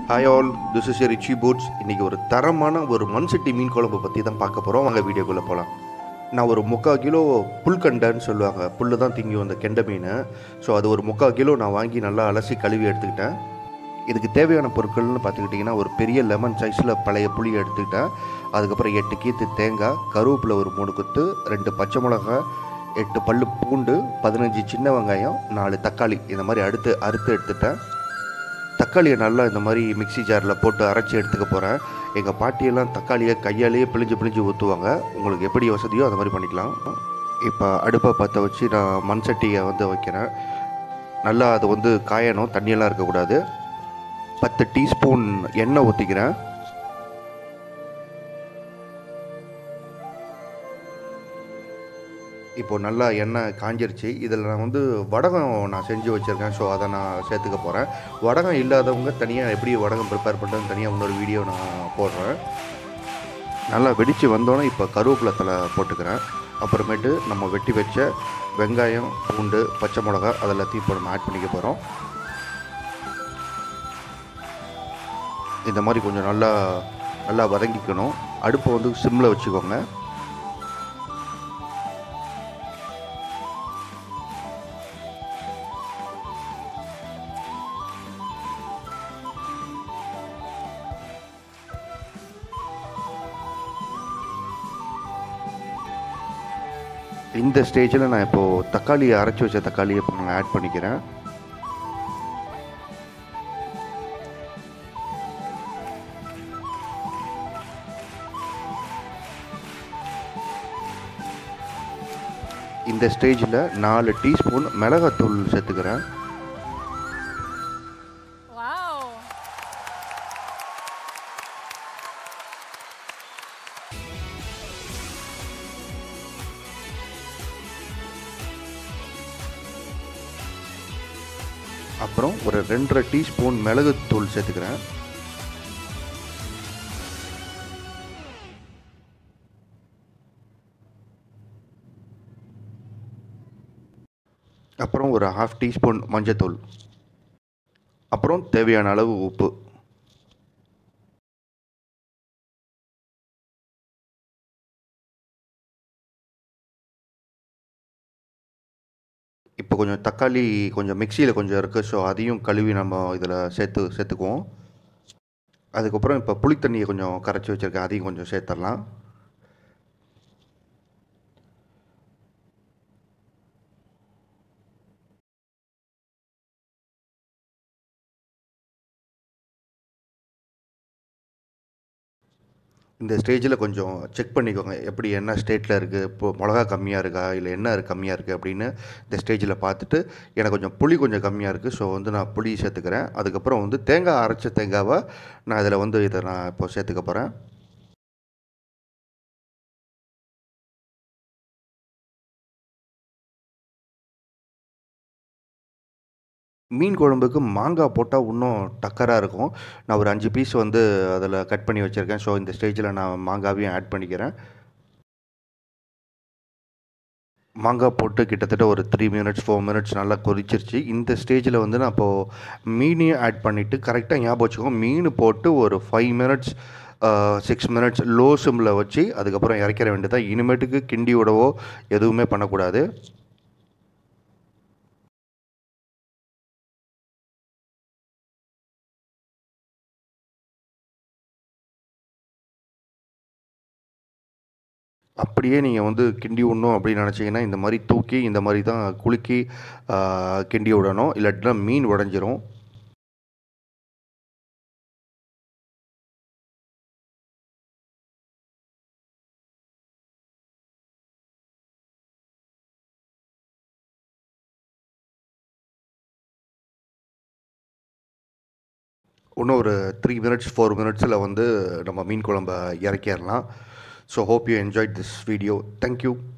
Hi all this is Richie Foods இன்றைக்கி ஒரு தரமான ஒரு மண் சட்டி மீன் குழம்பு பற்றி தான் பார்க்க போகிறோம் வாங்க வீடியோக்குள்ளே போகலாம் நான் ஒரு முக்கால் கிலோ புல்கண்டைன்னு சொல்லுவாங்க புல் தான் திங்கி வந்த கெண்டை மீன் ஸோ அது ஒரு முக்கால் கிலோ நான் வாங்கி நல்லா அலசி கழுவி எடுத்துக்கிட்டேன் இதுக்கு தேவையான பொருட்கள்னு பார்த்துக்கிட்டிங்கன்னா ஒரு பெரிய லெமன் சைஸில் பழைய புளி எடுத்துக்கிட்டேன் அதுக்கப்புறம் எட்டு கீத்து தேங்காய் கருவேப்பிலை ஒரு மூணு குத்து ரெண்டு பச்சை மிளகாய் எட்டு பல்லு பூண்டு பதினஞ்சு சின்ன வெங்காயம் நாலு தக்காளி இந்த மாதிரி அடுத்து அறுத்து எடுத்துட்டேன் தக்காளியை நல்லா இந்த மாதிரி மிக்ஸி ஜாரில் போட்டு அரைச்சி எடுத்துக்க போகிறேன் எங்கள் பாட்டியெல்லாம் தக்காளியை கையாலேயே பிழிஞ்சு பிழிஞ்சு ஊற்றுவாங்க உங்களுக்கு எப்படி வசதியோ அந்த மாதிரி பண்ணிக்கலாம் இப்போ அடுப்பை பற்ற வச்சு நான் மண் சட்டியை வந்து வைக்கிறேன் நல்லா அது வந்து காயணும் தண்ணியெல்லாம் இருக்கக்கூடாது பத்து டீஸ்பூன் எண்ணெய் ஊற்றிக்கிறேன் இப்போது நல்லா எண்ணெய் காஞ்சிருச்சு இதில் நான் வந்து வடகம் நான் செஞ்சு வச்சுருக்கேன் ஸோ அதை நான் சேர்த்துக்க போகிறேன் வடகம் இல்லாதவங்க தனியாக எப்படி வடகம் ப்ரிப்பேர் பண்ணுறதுன்னு தனியாக இன்னொரு வீடியோ நான் போடுறேன் நல்லா வெடித்து வந்தோன்னே இப்போ கருவேப்பிலை தலை போட்டுக்கிறேன் அப்புறமேட்டு நம்ம வெட்டி வச்ச வெங்காயம் பூண்டு பச்சை மிளகா அதெல்லாத்தையும் இப்போ நம்ம ஆட் பண்ணிக்க போகிறோம் இந்த மாதிரி கொஞ்சம் நல்லா நல்லா வதங்கிக்கணும் அடுப்பை வந்து சிம்மில் வச்சுக்கோங்க இந்த ஸ்டேஜில் நான் இப்போது தக்காளி அரைச்சி வச்ச தக்காளியை இப்போ நான் ஆட் பண்ணிக்கிறேன் இந்த ஸ்டேஜில் நாலு டீஸ்பூன் மிளகாத்தூள் சேர்த்துக்கிறேன் Wow. அப்புறம் ஒரு ரெண்டரை டீஸ்பூன் மிளகுத்தூள் சேர்த்துக்கிறேன் அப்புறம் ஒரு ஹாஃப் டீஸ்பூன் மஞ்சத்தூள் அப்புறம் தேவையான அளவு உப்பு இப்போ கொஞ்சம் தக்காளி கொஞ்சம் மிக்சியில் கொஞ்சம் இருக்குது ஸோ அதையும் கழுவி நம்ம இதில் சேர்த்து சேர்த்துக்குவோம் அதுக்கப்புறம் இப்போ புளித்தண்ணியை கொஞ்சம் கரைச்சி வச்சுருக்கேன் அதையும் கொஞ்சம் சேர்த்துடலாம் இந்த ஸ்டேஜில் கொஞ்சம் செக் பண்ணிக்கோங்க எப்படி என்ன ஸ்டேட்டில் இருக்குது இப்போ மிளகா கம்மியாக இருக்கா இல்லை என்ன இருக்கு கம்மியாக இருக்குது அப்படின்னு இந்த ஸ்டேஜில் பார்த்துட்டு எனக்கு கொஞ்சம் புளி கொஞ்சம் கம்மியாக இருக்குது ஸோ வந்து நான் புளி சேர்த்துக்கிறேன் அதுக்கப்புறம் வந்து தேங்காய் அரைச்ச தேங்காவை நான் இதில் வந்து இதை நான் இப்போ சேர்த்துக்க போகிறேன் மீன் குழம்புக்கு மாங்காய் போட்டால் இன்னும் டக்கராக இருக்கும் நான் ஒரு அஞ்சு பீஸ் வந்து அதில் கட் பண்ணி வச்சுருக்கேன் ஸோ இந்த ஸ்டேஜில் நான் மாங்காவையும் ஆட் பண்ணிக்கிறேன் மாங்காய் போட்டு கிட்டத்தட்ட ஒரு த்ரீ மினிட்ஸ் ஃபோர் மினிட்ஸ் நல்லா கொதிச்சிருச்சு இந்த ஸ்டேஜில் வந்து நான் இப்போது மீனையும் ஆட் பண்ணிவிட்டு கரெக்டாக ஞாபகம் வச்சுக்கோ மீன் போட்டு ஒரு five minutes six minutes low சிம்மில் வச்சு அதுக்கப்புறம் இறக்கிற வேண்டியதான் இனிமேட்டுக்கு கிண்டி விடவோ எதுவுமே பண்ணக்கூடாது அப்படியே நீங்கள் வந்து கிண்டி விடணும் அப்படின்னு நினச்சிங்கன்னா இந்த மாதிரி தூக்கி இந்த மாதிரி தான் குலுக்கி ஆ, கிண்டி விடணும் இல்லாட்டினா மீன் உடஞ்சிரும் இன்னும் ஒரு த்ரீ மினிட்ஸ் ஃபோர் மினிட்ஸில் வந்து நம்ம மீன் குழம்ப இறக்கிடலாம் so hope you enjoy this video thank you